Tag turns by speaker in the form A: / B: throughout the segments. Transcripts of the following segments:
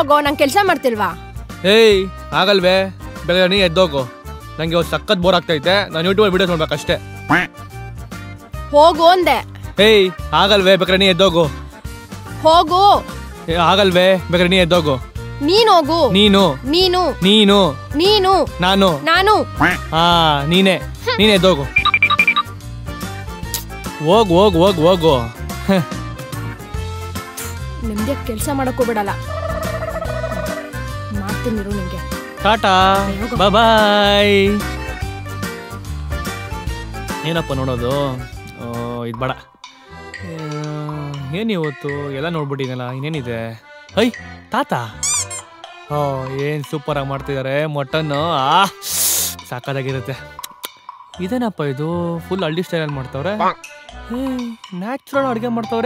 A: ಹೋಗೋ ನಂಗೆ ಕೆಲಸ ಮಾಡ್ತಿಲ್ವಾ
B: ಏಯ್ ಆಗಲ್ವೇ ಬೆಳಗ್ಗೆ ನೀ ಎದ್ದೋಗು ನಂಗೆ ಇವತ್ತು ಸಖತ್ ಬೋರ್ ಆಗ್ತೈತೆ ನಾನು ಯೂಟ್ಯೂಬ್ ವಿಡಿಯೋಸ್ ನೋಡ್ಬೇಕಷ್ಟೇ
A: ಹೋಗು ಅಂದೆ
B: ಏಯ್ ಆಗಲ್ವೇ ಬೇಕಾದ್ರೆ ನೀ ಎದ್ದೋಗು
A: ಹೋಗು
B: ಏ, ಆಗಲ್ವೇ ಬೇಕಾದ್ರೆ ನೀ ಎದ್ದೋಗು
A: ನೀನ್ ಹೋಗು
B: ನೀನು
A: ನೀನು
B: ನೀನು
A: ನೀನು
B: ನಾನು
A: ನಾನು
B: ಹಾ ನೀನೇ ನೀನೇ ಎದ್ದೋಗು ಹೋಗು ಹೋಗು ಹೋಗು ಹೋಗು
A: ನಿಮ್ದೆ ಕೆಲಸ ಮಾಡಕ್ಕೂ ಬಿಡಲ್ಲ ಮಾಡ್ತೀನಿರು ನಿಂಗೆ
B: ಟಾಟಾ ಬಾಯ್ ಏನಪ್ಪ ನೋಡೋದು ಇದು ಬೇಡ ಏನು ಇವತ್ತು ಎಲ್ಲ ನೋಡ್ಬಿಟ್ಟಿನಲ್ಲ ಇನ್ನೇನಿದೆ ಐ ತಾತ ಓ ಏನು ಸೂಪರಾಗಿ ಮಾಡ್ತಿದ್ದಾರೆ ಮಟನ್ನು ಆ ಸಾಕಾಗಿರುತ್ತೆ ಇದೇನಪ್ಪ ಇದು ಫುಲ್ ಹಳ್ಳಿ ಸ್ಟೈಲಲ್ಲಿ ಮಾಡ್ತವ್ರೆ ನ್ಯಾಚುರಲ್ ಅಡುಗೆ ಮಾಡ್ತವ್ರೆ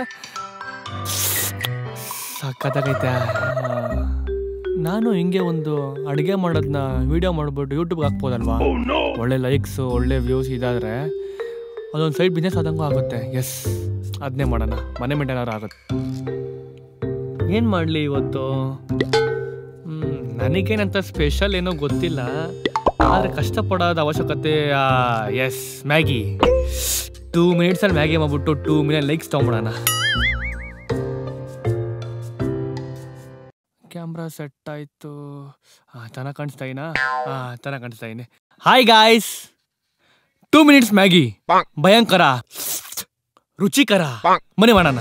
B: ಸಕ್ಕತ್ತಾಗೈತೆ ನಾನು ಹಿಂಗೆ ಒಂದು ಅಡುಗೆ ಮಾಡೋದನ್ನ ವಿಡಿಯೋ ಮಾಡ್ಬಿಟ್ಟು ಯೂಟ್ಯೂಬ್ಗೆ ಹಾಕ್ಬೋದಲ್ವಾ ಒಳ್ಳೆ ಲೈಕ್ಸ್ ಒಳ್ಳೆ ವ್ಯೂಸ್ ಇದಾದರೆ ಅದೊಂದು ಸೈಡ್ ಬಿಸ್ನೆಸ್ ಆದಂಗೂ ಆಗುತ್ತೆ ಎಸ್ ಅದನ್ನೇ ಮಾಡೋಣ ಮನೆ ಮೇಂಟೈನರ್ ಆಗುತ್ತೆ ಏನು ಮಾಡಲಿ ಇವತ್ತು ಹ್ಮ್, ನನಗೇನಂತ ಸ್ಪೆಷಲ್ ಏನೋ ಗೊತ್ತಿಲ್ಲ ಆದರೆ ಕಷ್ಟಪಡೋದ ಅವಶ್ಯಕತೆ ಎಸ್ ಮ್ಯಾಗಿ ಟೂ ಮಿನಿಟ್ಸಲ್ಲಿ ಮ್ಯಾಗಿ ಮಾಡ್ಬಿಟ್ಟು ಟೂ ಮಿನಿಟ್ ಲೈಕ್ಸ್ ತೊಗೊಂಬಿಡೋಣ ಕ್ಯಾಮ್ರಾ ಸೆಟ್ ಆಯಿತು ಹಾಂ ಚೆನ್ನಾಗಿ ಕಾಣಿಸ್ತಾ ಇದೀನಾ ಹಾಂ ಚೆನ್ನಾಗಿ ಕಾಣಿಸ್ತಾ ಇದೀನಿ hi guys two minutes Maggi ಭಯಂಕರ ರುಚಿಕರ ಮನೆ ಮಾಡೋಣ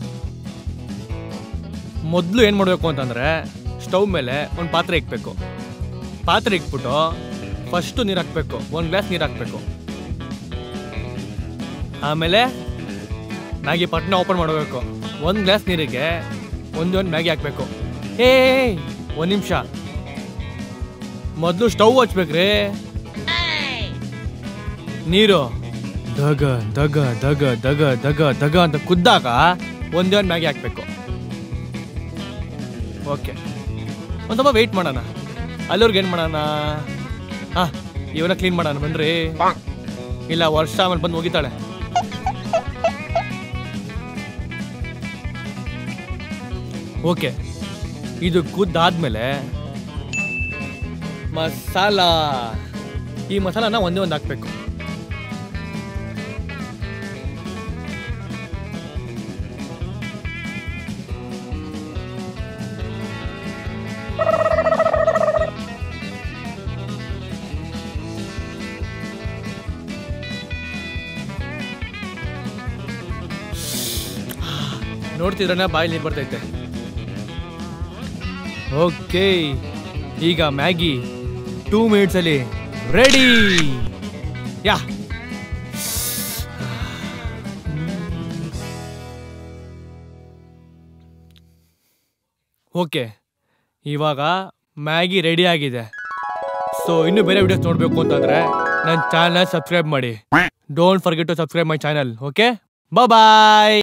B: ಮೊದಲು ಏನು ಮಾಡಬೇಕು ಅಂತಂದರೆ ಸ್ಟವ್ ಮೇಲೆ ಒಂದು ಪಾತ್ರೆ ಇಕ್ಬೇಕು ಪಾತ್ರೆ ಇಕ್ಬಿಟ್ಟು ಫಸ್ಟು ನೀರು ಹಾಕ್ಬೇಕು ಒಂದು ಗ್ಲಾಸ್ ನೀರು ಹಾಕ್ಬೇಕು ಆಮೇಲೆ ಮ್ಯಾಗಿ ಪಟ್ನ ಓಪನ್ ಮಾಡಬೇಕು ಒಂದು ಗ್ಲಾಸ್ ನೀರಿಗೆ ಒಂದು ಒಂದು ಮ್ಯಾಗಿ ಹಾಕ್ಬೇಕು ಏ ಒಂದು ನಿಮಿಷ ಮೊದಲು ಸ್ಟವ್ ಹಚ್ಬೇಕ್ರಿ ನೀರು ದಗ ದಗ ದಗ ದಗ ದಗ ದಗ ಅಂತ ಕುದ್ದಾಗ ಒಂದೇ ಒಂದು ಮ್ಯಾಗಿ ಹಾಕ್ಬೇಕು ಓಕೆ ಒಂದು ಸ್ವಲ್ಪ ವೆಯ್ಟ್ ಮಾಡೋಣ ಅಲ್ಲೂರ್ಗೆ ಏನು ಮಾಡೋಣ ಹಾಂ ಇವನ್ನ ಕ್ಲೀನ್ ಮಾಡೋಣ ಬನ್ರಿ ಇಲ್ಲ ವರ್ಷ ಆಮೇಲೆ ಬಂದು ಹೋಗಿತಾಳೆ ಓಕೆ ಇದು ಕುದ್ದಾದ್ಮೇಲೆ ಮಸಾಲ ಈ ಮಸಾಲಾನ ಒಂದೇ ಒಂದು ಹಾಕ್ಬೇಕು ನೋಡ್ತಿದ್ರನ ಬಾಯಿ ನೀರು ಬರ್ತೈತೆ ಓಕೆ ಈಗ ಮ್ಯಾಗಿ ಟೂ ಮಿನಿಟ್ಸಲ್ಲಿ ರೆಡಿ ಯಾ ಓಕೆ ಇವಾಗ ಮ್ಯಾಗಿ ರೆಡಿ ಆಗಿದೆ ಸೊ ಇನ್ನು ಬೇರೆ ವಿಡಿಯೋಸ್ ನೋಡಬೇಕು ಅಂತಂದ್ರೆ ನನ್ನ ಚಾನಲ್ ಸಬ್ಸ್ಕ್ರೈಬ್ ಮಾಡಿ don't forget to subscribe my channel okay bye